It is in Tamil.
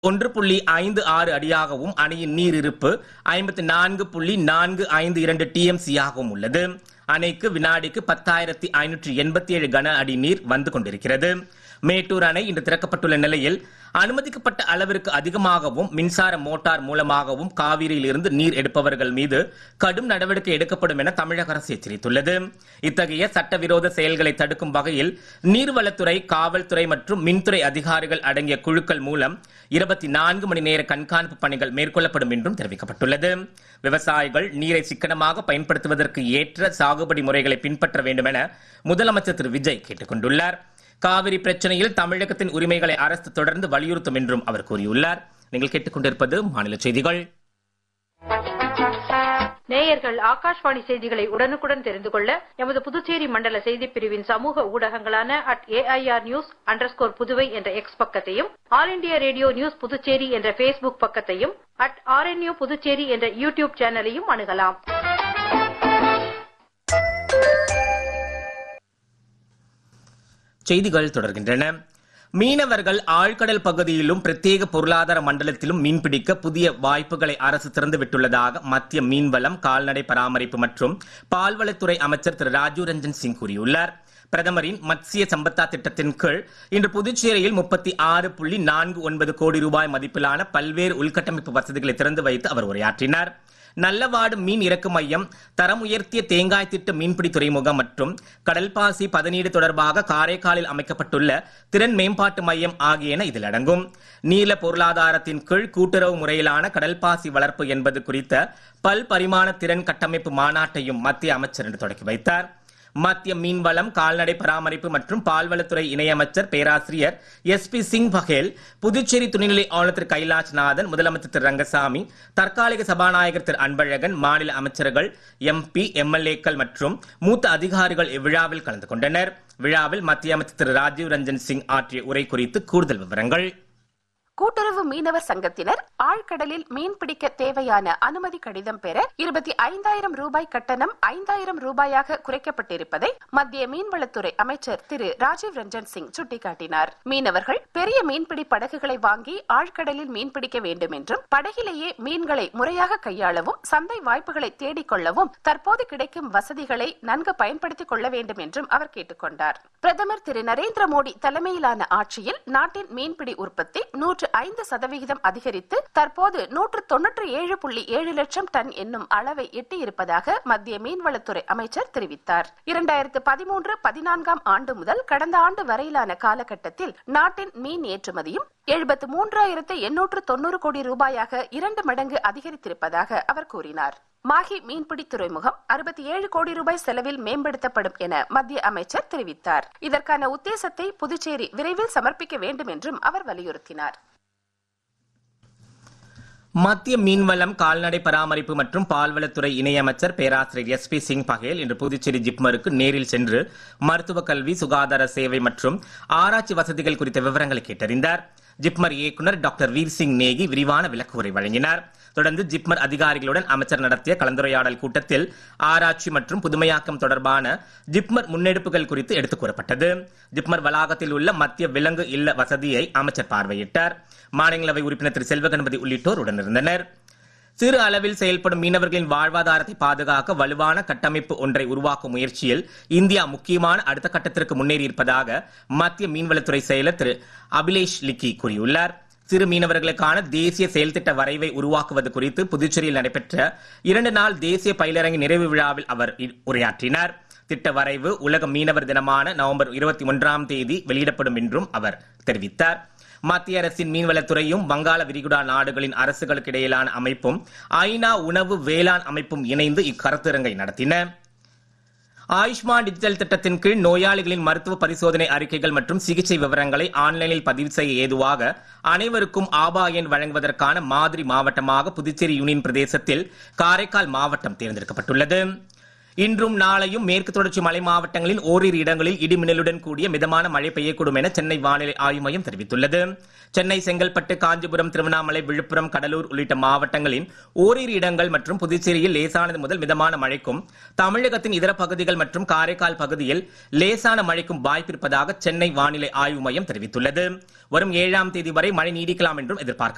ஒன்று புள்ளி ஐந்து ஆறு அடியாகவும் அணையின் நீர் இருப்பு ஐம்பத்தி நான்கு புள்ளி நான்கு ஐந்து இரண்டு டிஎம்சியாகவும் உள்ளது அணைக்கு வினாடிக்கு பத்தாயிரத்தி ஐநூற்றி எண்பத்தி ஏழு கன அடி நீர் வந்து கொண்டிருக்கிறது மேட்டூர் அணை இன்று திறக்கப்பட்டுள்ள நிலையில் அனுமதிக்கப்பட்ட அளவிற்கு அதிகமாகவும் மின்சார மோட்டார் மூலமாகவும் காவிரியில் இருந்து நீர் எடுப்பவர்கள் மீது கடும் நடவடிக்கை எடுக்கப்படும் என தமிழக அரசு எச்சரித்துள்ளது இத்தகைய சட்டவிரோத செயல்களை தடுக்கும் வகையில் நீர்வளத்துறை காவல்துறை மற்றும் மின்துறை அதிகாரிகள் அடங்கிய குழுக்கள் மூலம் இருபத்தி நான்கு மணி நேர கண்காணிப்பு பணிகள் மேற்கொள்ளப்படும் என்றும் தெரிவிக்கப்பட்டுள்ளது விவசாயிகள் நீரை சிக்கனமாக பயன்படுத்துவதற்கு ஏற்ற சாகுபடி முறைகளை பின்பற்ற வேண்டும் என முதலமைச்சர் திரு விஜய் கேட்டுக் கொண்டுள்ளார் காவிரி பிரச்சனையில் தமிழகத்தின் உரிமைகளை அரசு தொடர்ந்து வலியுறுத்தும் என்றும் அவர் கூறியுள்ளார் நீங்கள் கேட்டுக்கொண்டிருப்பது மாநில செய்திகள் நேயர்கள் ஆகாஷ்வாணி செய்திகளை உடனுக்குடன் தெரிந்து கொள்ள எமது புதுச்சேரி மண்டல செய்திப் பிரிவின் சமூக ஊடகங்களான at AIR news underscore Puduvai என்ற எக்ஸ் பக்கத்தையும் all India radio news Puducherry என்ற ஃபேஸ்புக் பக்கத்தையும் அட் ஆர்என்யூ புதுச்சேரி என்ற யூடியூப் சேனலையும் அணுகலாம் செய்திகள் தொடர்கின்றன மீனவர்கள் ஆழ்கடல் பகுதியிலும் பிரத்யேக பொருளாதார மண்டலத்திலும் மீன்பிடிக்க புதிய வாய்ப்புகளை அரசு திறந்துவிட்டுள்ளதாக மத்திய மீன்வளம் கால்நடை பராமரிப்பு மற்றும் பால்வளத்துறை அமைச்சர் திரு ராஜீவ் ரஞ்சன் சிங் கூறியுள்ளார் பிரதமரின் மத்சிய சம்பத்தா திட்டத்தின் கீழ் இன்று புதுச்சேரியில் முப்பத்தி ஆறு புள்ளி நான்கு ஒன்பது கோடி ரூபாய் மதிப்பிலான பல்வேறு உள்கட்டமைப்பு வசதிகளை திறந்து வைத்து அவர் உரையாற்றினார் நல்லவாடு மீன் இறக்கு மையம் தரம் உயர்த்திய தேங்காய் திட்ட மீன்பிடி துறைமுகம் மற்றும் கடல்பாசி பதனீடு தொடர்பாக காரைக்காலில் அமைக்கப்பட்டுள்ள திறன் மேம்பாட்டு மையம் ஆகியன இதில் அடங்கும் நீல பொருளாதாரத்தின் கீழ் கூட்டுறவு முறையிலான கடல்பாசி வளர்ப்பு என்பது குறித்த பல் பரிமாண திறன் கட்டமைப்பு மாநாட்டையும் மத்திய அமைச்சர் இன்று தொடக்கி வைத்தார் மத்திய மீன்வளம் கால்நடை பராமரிப்பு மற்றும் பால்வளத்துறை இணையமைச்சர் பேராசிரியர் எஸ் பி சிங் பகேல் புதுச்சேரி துணைநிலை ஆளுநர் திரு கைலாஷ்நாதன் முதலமைச்சர் திரு ரங்கசாமி தற்காலிக சபாநாயகர் திரு அன்பழகன் மாநில அமைச்சர்கள் எம்பி எம்எல்ஏக்கள் மற்றும் மூத்த அதிகாரிகள் இவ்விழாவில் கலந்து கொண்டனர் விழாவில் மத்திய அமைச்சர் திரு ராஜீவ் ரஞ்சன் சிங் ஆற்றிய உரை குறித்து கூடுதல் விவரங்கள் கூட்டுறவு மீனவர் சங்கத்தினர் ஆழ்கடலில் மீன் பிடிக்க தேவையான அனுமதி கடிதம் பெற இருபத்தி ஐந்தாயிரம் ரூபாய் கட்டணம் ஐந்தாயிரம் ரூபாயாக குறைக்கப்பட்டிருப்பதை மத்திய மீன்வளத்துறை அமைச்சர் திரு ராஜீவ் ரஞ்சன் சிங் சுட்டிக்காட்டினார் மீனவர்கள் பெரிய மீன்பிடி படகுகளை வாங்கி ஆழ்கடலில் மீன் பிடிக்க வேண்டும் என்றும் படகிலேயே மீன்களை முறையாக கையாளவும் சந்தை வாய்ப்புகளை தேடிக்கொள்ளவும் தற்போது கிடைக்கும் வசதிகளை நன்கு பயன்படுத்திக் கொள்ள வேண்டும் என்றும் அவர் கேட்டுக்கொண்டார் பிரதமர் திரு நரேந்திர மோடி தலைமையிலான ஆட்சியில் நாட்டின் மீன்பிடி உற்பத்தி நூற்று ஐந்து சதவிகிதம் அதிகரித்து தற்போது நூற்று தொன்னூற்று ஏழு புள்ளி ஏழு லட்சம் டன் என்னும் அளவை எட்டியிருப்பதாக மத்திய மீன்வளத்துறை அமைச்சர் தெரிவித்தார் இரண்டாயிரத்து பதிமூன்று பதினான்காம் ஆண்டு முதல் கடந்த ஆண்டு வரையிலான காலகட்டத்தில் நாட்டின் மீன் ஏற்றுமதியும் எழுபத்து மூன்றாயிரத்து எண்ணூற்று தொண்ணூறு கோடி ரூபாயாக இரண்டு மடங்கு அதிகரித்திருப்பதாக அவர் கூறினார் மாஹி மீன்பிடி துறைமுகம் அறுபத்தி ஏழு கோடி ரூபாய் செலவில் மேம்படுத்தப்படும் என மத்திய அமைச்சர் தெரிவித்தார் இதற்கான உத்தேசத்தை புதுச்சேரி விரைவில் சமர்ப்பிக்க வேண்டும் என்றும் அவர் வலியுறுத்தினார் மத்திய மீன்வளம் கால்நடை பராமரிப்பு மற்றும் பால்வளத்துறை இணையமைச்சர் பேராசிரியர் எஸ் பி சிங் பகேல் இன்று புதுச்சேரி ஜிப்மருக்கு நேரில் சென்று மருத்துவ கல்வி சுகாதார சேவை மற்றும் ஆராய்ச்சி வசதிகள் குறித்த விவரங்களை கேட்டறிந்தார் ஜிப்மர் இயக்குநர் டாக்டர் வீர் சிங் நேகி விரிவான விளக்குரை வழங்கினார் தொடர்ந்து ஜிப்மர் அதிகாரிகளுடன் அமைச்சர் நடத்திய கலந்துரையாடல் கூட்டத்தில் ஆராய்ச்சி மற்றும் புதுமையாக்கம் தொடர்பான ஜிப்மர் முன்னெடுப்புகள் குறித்து எடுத்துக் கூறப்பட்டது ஜிப்மர் வளாகத்தில் உள்ள மத்திய விலங்கு இல்ல வசதியை அமைச்சர் பார்வையிட்டார் மாநிலங்களவை உறுப்பினர் திரு செல்வகணபதி உள்ளிட்டோர் உடனிருந்தனர் சிறு அளவில் செயல்படும் மீனவர்களின் வாழ்வாதாரத்தை பாதுகாக்க வலுவான கட்டமைப்பு ஒன்றை உருவாக்கும் முயற்சியில் இந்தியா முக்கியமான அடுத்த கட்டத்திற்கு முன்னேறியிருப்பதாக மத்திய மீன்வளத்துறை செயலர் திரு அபிலேஷ் லிக்கி கூறியுள்ளார் சிறு மீனவர்களுக்கான தேசிய செயல்திட்ட வரைவை உருவாக்குவது குறித்து புதுச்சேரியில் நடைபெற்ற இரண்டு நாள் தேசிய பயிலரங்கின் நிறைவு விழாவில் அவர் உரையாற்றினார் திட்ட வரைவு உலக மீனவர் தினமான நவம்பர் இருபத்தி ஒன்றாம் தேதி வெளியிடப்படும் என்றும் அவர் தெரிவித்தார் மத்திய அரசின் மீன்வளத்துறையும் வங்காள விரிகுடா நாடுகளின் அரசுகளுக்கு இடையிலான அமைப்பும் ஐநா உணவு வேளாண் அமைப்பும் இணைந்து இக்கருத்தரங்கை நடத்தின ஆயுஷ்மான் டிஜிட்டல் திட்டத்தின் கீழ் நோயாளிகளின் மருத்துவ பரிசோதனை அறிக்கைகள் மற்றும் சிகிச்சை விவரங்களை ஆன்லைனில் பதிவு செய்ய ஏதுவாக அனைவருக்கும் ஆபா எண் வழங்குவதற்கான மாதிரி மாவட்டமாக புதுச்சேரி யூனியன் பிரதேசத்தில் காரைக்கால் மாவட்டம் தேர்ந்தெடுக்கப்பட்டுள்ளது இன்றும் நாளையும் மேற்கு தொடர்ச்சி மலை மாவட்டங்களில் ஓரிரு இடங்களில் இடிமின்னலுடன் கூடிய மிதமான மழை பெய்யக்கூடும் என சென்னை வானிலை ஆய்வு மையம் தெரிவித்துள்ளது சென்னை செங்கல்பட்டு காஞ்சிபுரம் திருவண்ணாமலை விழுப்புரம் கடலூர் உள்ளிட்ட மாவட்டங்களின் ஓரிரு இடங்கள் மற்றும் புதுச்சேரியில் லேசானது முதல் மிதமான மழைக்கும் தமிழகத்தின் இதர பகுதிகள் மற்றும் காரைக்கால் பகுதியில் லேசான மழைக்கும் வாய்ப்பிருப்பதாக சென்னை வானிலை ஆய்வு மையம் தெரிவித்துள்ளது வரும் ஏழாம் தேதி வரை மழை நீடிக்கலாம் என்றும் எதிர்பார்க்கப்படுகிறது